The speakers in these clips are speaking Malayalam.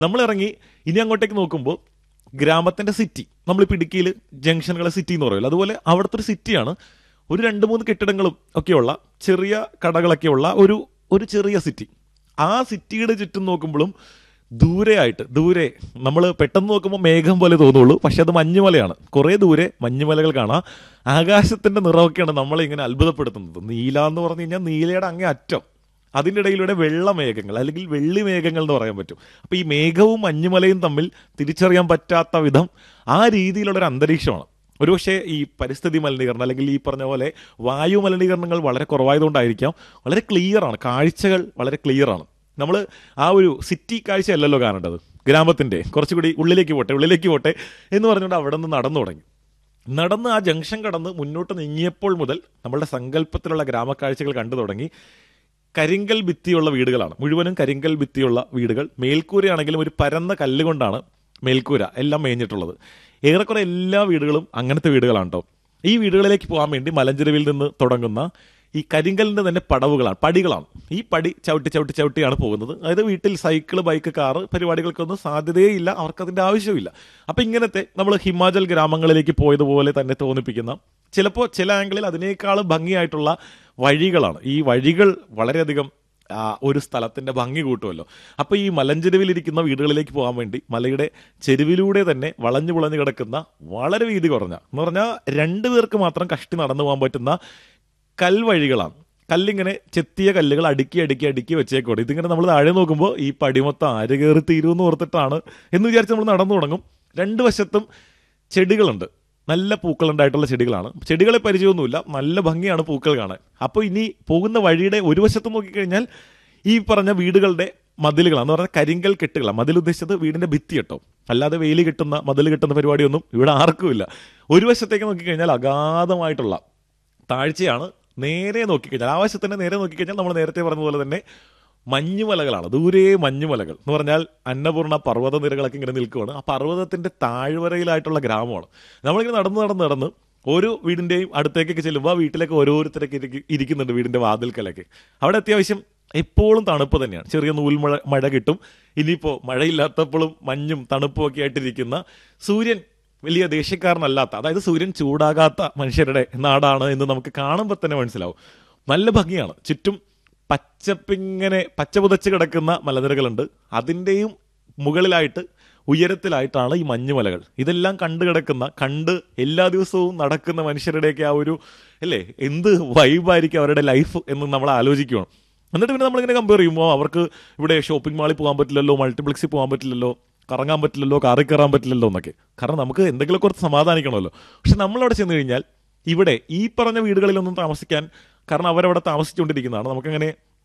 നമ്മൾ ഇറങ്ങി ഇനി അങ്ങോട്ടേക്ക് നോക്കുമ്പോൾ ഗ്രാമത്തിന്റെ സിറ്റി നമ്മൾ ഇടുക്കിയിൽ ജംഗ്ഷനുകളെ സിറ്റി എന്ന് പറയുമല്ലോ അതുപോലെ അവിടുത്തെ ഒരു സിറ്റിയാണ് ഒരു രണ്ട് മൂന്ന് കെട്ടിടങ്ങളും ഒക്കെയുള്ള ചെറിയ കടകളൊക്കെയുള്ള ഒരു ഒരു ചെറിയ സിറ്റി ആ സിറ്റിയുടെ ചുറ്റും നോക്കുമ്പോഴും ദൂരെയായിട്ട് ദൂരെ നമ്മൾ പെട്ടെന്ന് നോക്കുമ്പോൾ മേഘം പോലെ തോന്നുള്ളൂ പക്ഷെ അത് മഞ്ഞുമലയാണ് കുറേ ദൂരെ മഞ്ഞുമലകൾ കാണാം ആകാശത്തിന്റെ നിറമൊക്കെയാണ് നമ്മളെ ഇങ്ങനെ അത്ഭുതപ്പെടുത്തുന്നത് നീല എന്ന് പറഞ്ഞു കഴിഞ്ഞാൽ നീലയുടെ അങ്ങേ അറ്റം അതിൻ്റെ ഇടയിലൂടെ വെള്ള മേഘങ്ങൾ അല്ലെങ്കിൽ വെള്ളി മേഘങ്ങൾ എന്ന് പറയാൻ പറ്റും അപ്പോൾ ഈ മേഘവും മഞ്ഞുമലയും തമ്മിൽ തിരിച്ചറിയാൻ പറ്റാത്ത വിധം ആ രീതിയിലുള്ള ഒരു അന്തരീക്ഷമാണ് ഒരുപക്ഷെ ഈ പരിസ്ഥിതി മലിനീകരണം അല്ലെങ്കിൽ ഈ പറഞ്ഞ പോലെ വായു മലിനീകരണങ്ങൾ വളരെ കുറവായതുകൊണ്ടായിരിക്കാം വളരെ ക്ലിയർ ആണ് കാഴ്ചകൾ വളരെ ക്ലിയർ ആണ് നമ്മൾ ആ ഒരു സിറ്റി കാഴ്ചയല്ലല്ലോ കാണേണ്ടത് ഗ്രാമത്തിന്റെ കുറച്ചുകൂടി ഉള്ളിലേക്ക് പോട്ടെ ഉള്ളിലേക്ക് പോട്ടെ എന്ന് പറഞ്ഞുകൊണ്ട് അവിടെ നിന്ന് നടന്നു തുടങ്ങി നടന്ന് ആ ജംഗ്ഷൻ കടന്ന് മുന്നോട്ട് നീങ്ങിയപ്പോൾ മുതൽ നമ്മളുടെ സങ്കല്പത്തിലുള്ള ഗ്രാമക്കാഴ്ചകൾ കണ്ടു തുടങ്ങി കരിങ്കൽ ഭിത്തിയുള്ള വീടുകളാണ് മുഴുവനും കരിങ്കൽ ഭിത്തിയുള്ള വീടുകൾ മേൽക്കൂരയാണെങ്കിലും ഒരു പരന്ന കല്ലുകൊണ്ടാണ് മേൽക്കൂര എല്ലാം മേഞ്ഞിട്ടുള്ളത് ഏറെക്കുറെ എല്ലാ വീടുകളും അങ്ങനത്തെ വീടുകളാണ് കേട്ടോ ഈ വീടുകളിലേക്ക് പോകാൻ വേണ്ടി മലഞ്ചെരുവിൽ നിന്ന് തുടങ്ങുന്ന ഈ കരിങ്കലിന്റെ തന്നെ പടവുകളാണ് പടികളാണ് ഈ പടി ചവിട്ടി ചവിട്ടി ചവിട്ടിയാണ് പോകുന്നത് അതായത് വീട്ടിൽ സൈക്കിൾ ബൈക്ക് കാറ് പരിപാടികൾക്കൊന്നും സാധ്യതയേ ഇല്ല അവർക്കതിന്റെ ആവശ്യമില്ല അപ്പൊ ഇങ്ങനത്തെ നമ്മൾ ഹിമാചൽ ഗ്രാമങ്ങളിലേക്ക് പോയതുപോലെ തന്നെ തോന്നിപ്പിക്കുന്ന ചിലപ്പോൾ ചില ആംഗിളിൽ അതിനേക്കാൾ ഭംഗിയായിട്ടുള്ള വഴികളാണ് ഈ വഴികൾ വളരെയധികം ആ, ഒരു സ്ഥലത്തിന്റെ ഭംഗി കൂട്ടുമല്ലോ അപ്പൊ ഈ മലഞ്ചെരുവിലിരിക്കുന്ന വീടുകളിലേക്ക് പോകാൻ വേണ്ടി മലയുടെ ചെരുവിലൂടെ തന്നെ വളഞ്ഞു പുളഞ്ഞു കിടക്കുന്ന വളരെ വീതി കുറഞ്ഞ എന്ന് പറഞ്ഞാൽ രണ്ടു പേർക്ക് മാത്രം കഷ്ടി നടന്നു പോകാൻ പറ്റുന്ന കൽവഴികളാണ് കല്ലിങ്ങനെ ചെത്തിയ കല്ലുകൾ അടുക്കി അടുക്കി അടുക്കി വെച്ചേക്കോട്ടെ ഇതിങ്ങനെ നമ്മൾ താഴെ നോക്കുമ്പോൾ ഈ പടിമൊത്തം ആര് കയറി തീരുമെന്ന് ഓർത്തിട്ടാണ് എന്ന് വിചാരിച്ച് നമ്മൾ നടന്നു തുടങ്ങും രണ്ട് വശത്തും ചെടികളുണ്ട് നല്ല പൂക്കളുണ്ടായിട്ടുള്ള ചെടികളാണ് ചെടികളെ പരിചയമൊന്നുമില്ല നല്ല ഭംഗിയാണ് പൂക്കൾ കാണാൻ അപ്പോൾ ഇനി പോകുന്ന വഴിയുടെ ഒരു വശത്ത് നോക്കിക്കഴിഞ്ഞാൽ ഈ പറഞ്ഞ വീടുകളുടെ മതിലുകളാണ് എന്ന് പറഞ്ഞാൽ കരിങ്കൽ കെട്ടുകളാണ് മതിൽ ഉദ്ദേശിച്ചത് വീടിന്റെ ഭിത്തി കേട്ടോ അല്ലാതെ വെയിൽ കിട്ടുന്ന മതിൽ കിട്ടുന്ന പരിപാടിയൊന്നും ഇവിടെ ആർക്കുമില്ല ഒരു വശത്തേക്ക് നോക്കിക്കഴിഞ്ഞാൽ അഗാധമായിട്ടുള്ള താഴ്ചയാണ് നേരെ നോക്കിക്കഴിഞ്ഞാൽ ആവശ്യത്തിന് നേരെ നോക്കിക്കഴിഞ്ഞാൽ നമ്മൾ നേരത്തെ പറഞ്ഞ പോലെ തന്നെ മഞ്ഞുമലകളാണ് ദൂരെ മഞ്ഞുമലകൾ എന്ന് പറഞ്ഞാൽ അന്നപൂർണ്ണ പർവ്വത നിരകളൊക്കെ ഇങ്ങനെ നിൽക്കുകയാണ് ആ പർവ്വതത്തിന്റെ താഴ്വരയിലായിട്ടുള്ള ഗ്രാമമാണ് നമ്മളിങ്ങനെ നടന്ന് നടന്ന് നടന്ന് ഓരോ വീടിന്റെയും അടുത്തേക്കൊക്കെ ചെല്ലുമ്പോൾ ആ വീട്ടിലേക്ക് ഓരോരുത്തരൊക്കെ ഇരിക്ക- ഇരിക്കുന്നുണ്ട് വീടിന്റെ വാതിൽക്കലൊക്കെ അവിടെ അത്യാവശ്യം എപ്പോഴും തണുപ്പ് തന്നെയാണ് ചെറിയ നൂൽമഴ മഴ കിട്ടും ഇനിയിപ്പോൾ മഴയില്ലാത്തപ്പോഴും മഞ്ഞും തണുപ്പും ഒക്കെ ആയിട്ടിരിക്കുന്ന സൂര്യൻ വലിയ ദേഷ്യക്കാരനല്ലാത്ത അതായത് സൂര്യൻ ചൂടാകാത്ത മനുഷ്യരുടെ നാടാണ് എന്ന് നമുക്ക് കാണുമ്പോൾ തന്നെ മനസ്സിലാവും നല്ല ഭംഗിയാണ് ചുറ്റും പച്ചപ്പിങ്ങനെ പച്ച പുതച്ച് കിടക്കുന്ന മലനിരകളുണ്ട് അതിൻ്റെയും മുകളിലായിട്ട് ഉയരത്തിലായിട്ടാണ് ഈ മഞ്ഞുമലകൾ ഇതെല്ലാം കണ്ടു കിടക്കുന്ന കണ്ട് എല്ലാ ദിവസവും നടക്കുന്ന മനുഷ്യരുടെയൊക്കെ ആ ഒരു അല്ലേ എന്ത് വൈബായിരിക്കും അവരുടെ ലൈഫ് എന്ന് നമ്മൾ ആലോചിക്കുകയാണ് എന്നിട്ട് പിന്നെ നമ്മളിങ്ങനെ കമ്പയർ ചെയ്യുമ്പോൾ അവർക്ക് ഇവിടെ ഷോപ്പിംഗ് മാളിൽ പോകാൻ പറ്റില്ലല്ലോ മൾട്ടിപ്ലക്സിൽ പോകാൻ പറ്റില്ലല്ലോ കറങ്ങാൻ പറ്റില്ലല്ലോ കാറിൽ കയറാൻ പറ്റില്ലല്ലോ എന്നൊക്കെ കാരണം നമുക്ക് എന്തെങ്കിലും കുറച്ച് സമാധാനിക്കണമല്ലോ പക്ഷെ നമ്മളവിടെ ചെന്ന് കഴിഞ്ഞാൽ ഇവിടെ ഈ പറഞ്ഞ വീടുകളിലൊന്നും താമസിക്കാൻ കാരണം അവരവിടെ താമസിച്ചുകൊണ്ടിരിക്കുന്നതാണ് നമുക്കങ്ങനെ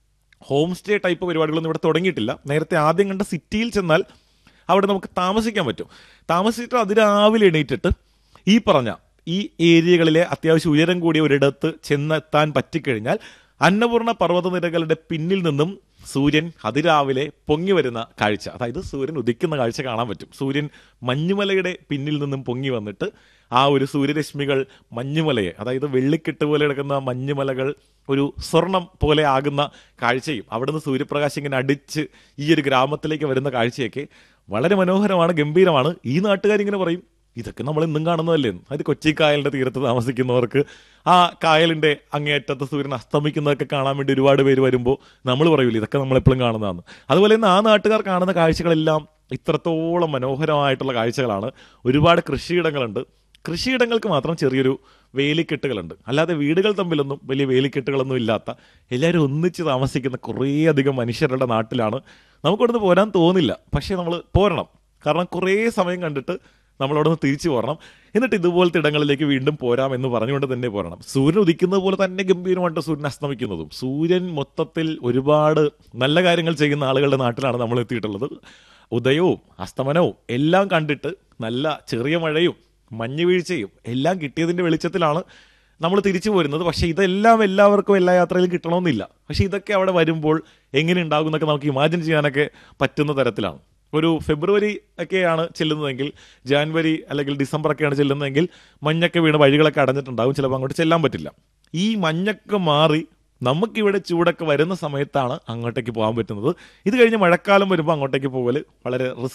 ഹോം സ്റ്റേ ടൈപ്പ് പരിപാടികളൊന്നും ഇവിടെ തുടങ്ങിയിട്ടില്ല നേരത്തെ ആദ്യം കണ്ട സിറ്റിയിൽ ചെന്നാൽ അവിടെ നമുക്ക് താമസിക്കാൻ പറ്റും താമസിച്ചിട്ട് അതിരാവിലെ എണീറ്റിട്ട് ഈ പറഞ്ഞ ഈ ഏരിയകളിലെ അത്യാവശ്യം ഉയരം കൂടിയ ഒരിടത്ത് ചെന്നെത്താൻ പറ്റിക്കഴിഞ്ഞാൽ അന്നപൂർണ്ണ പർവ്വതനിരകളുടെ പിന്നിൽ നിന്നും സൂര്യൻ അതിരാവിലെ പൊങ്ങി വരുന്ന കാഴ്ച അതായത് സൂര്യൻ ഉദിക്കുന്ന കാഴ്ച കാണാൻ പറ്റും സൂര്യൻ മഞ്ഞുമലയുടെ പിന്നിൽ നിന്നും പൊങ്ങി വന്നിട്ട് ആ ഒരു സൂര്യരശ്മികൾ മഞ്ഞുമലയെ അതായത് വെള്ളിക്കെട്ട് പോലെ കിടക്കുന്ന മഞ്ഞുമലകൾ ഒരു സ്വർണം പോലെ ആകുന്ന കാഴ്ചയും അവിടുന്ന് സൂര്യപ്രകാശം ഇങ്ങനെ അടിച്ച് ഈ ഒരു ഗ്രാമത്തിലേക്ക് വരുന്ന കാഴ്ചയൊക്കെ വളരെ മനോഹരമാണ് ഗംഭീരമാണ് ഈ നാട്ടുകാരിങ്ങനെ പറയും ഇതൊക്കെ നമ്മൾ ഇന്നും കാണുന്നതല്ലേ അത് കൊച്ചി കായലിന്റെ തീരത്ത് താമസിക്കുന്നവർക്ക് ആ കായലിന്റെ അങ്ങേയറ്റത്ത് സൂര്യൻ അസ്തമിക്കുന്നതൊക്കെ കാണാൻ വേണ്ടി ഒരുപാട് പേര് വരുമ്പോൾ നമ്മൾ പറയൂലേ ഇതൊക്കെ നമ്മൾ എപ്പോഴും കാണുന്നതാണ് അതുപോലെ തന്നെ ആ നാട്ടുകാർ കാണുന്ന കാഴ്ചകളെല്ലാം ഇത്രത്തോളം മനോഹരമായിട്ടുള്ള കാഴ്ചകളാണ് ഒരുപാട് കൃഷിയിടങ്ങളുണ്ട് കൃഷിയിടങ്ങൾക്ക് മാത്രം ചെറിയൊരു വേലിക്കെട്ടുകളുണ്ട് അല്ലാതെ വീടുകൾ തമ്മിലൊന്നും വലിയ വേലിക്കെട്ടുകളൊന്നും ഇല്ലാത്ത എല്ലാവരും ഒന്നിച്ച് താമസിക്കുന്ന കുറേയധികം മനുഷ്യരുടെ നാട്ടിലാണ് നമുക്കവിടുന്ന് പോരാൻ തോന്നില്ല പക്ഷേ നമ്മൾ പോരണം കാരണം കുറേ സമയം കണ്ടിട്ട് നമ്മളവിടെ നിന്ന് തിരിച്ചു പോരണം എന്നിട്ട് ഇതുപോലത്തെ ഇടങ്ങളിലേക്ക് വീണ്ടും പോരാം എന്ന് പറഞ്ഞുകൊണ്ട് തന്നെ പോരണം സൂര്യൻ ഉദിക്കുന്നത് പോലെ തന്നെ ഗംഭീരമായിട്ട് സൂര്യൻ അസ്തമിക്കുന്നതും സൂര്യൻ മൊത്തത്തിൽ ഒരുപാട് നല്ല കാര്യങ്ങൾ ചെയ്യുന്ന ആളുകളുടെ നാട്ടിലാണ് നമ്മൾ എത്തിയിട്ടുള്ളത് ഉദയവും അസ്തമനവും എല്ലാം കണ്ടിട്ട് നല്ല ചെറിയ മഴയും മഞ്ഞ് വീഴ്ചയും എല്ലാം കിട്ടിയതിന്റെ വെളിച്ചത്തിലാണ് നമ്മൾ തിരിച്ചു പോരുന്നത് പക്ഷേ ഇതെല്ലാം എല്ലാവർക്കും എല്ലാ യാത്രയിലും കിട്ടണമെന്നില്ല പക്ഷേ ഇതൊക്കെ അവിടെ വരുമ്പോൾ എങ്ങനെ ഉണ്ടാകും എന്നൊക്കെ നമുക്ക് ഇമാജിൻ ചെയ്യാനൊക്കെ പറ്റുന്ന തരത്തിലാണ് ഒരു ഫെബ്രുവരി ഒക്കെയാണ് ചെല്ലുന്നതെങ്കിൽ ജാനുവരി അല്ലെങ്കിൽ ഡിസംബർ ഒക്കെയാണ് ചെല്ലുന്നതെങ്കിൽ മഞ്ഞൊക്കെ വീണ് വഴികളൊക്കെ അടഞ്ഞിട്ടുണ്ടാകും ചിലപ്പോൾ അങ്ങോട്ട് ചെല്ലാൻ പറ്റില്ല ഈ മഞ്ഞൊക്കെ മാറി നമുക്കിവിടെ ചൂടൊക്കെ വരുന്ന സമയത്താണ് അങ്ങോട്ടേക്ക് പോകാൻ പറ്റുന്നത് ഇത് കഴിഞ്ഞ് മഴക്കാലം വരുമ്പോൾ അങ്ങോട്ടേക്ക് പോകൽ വളരെ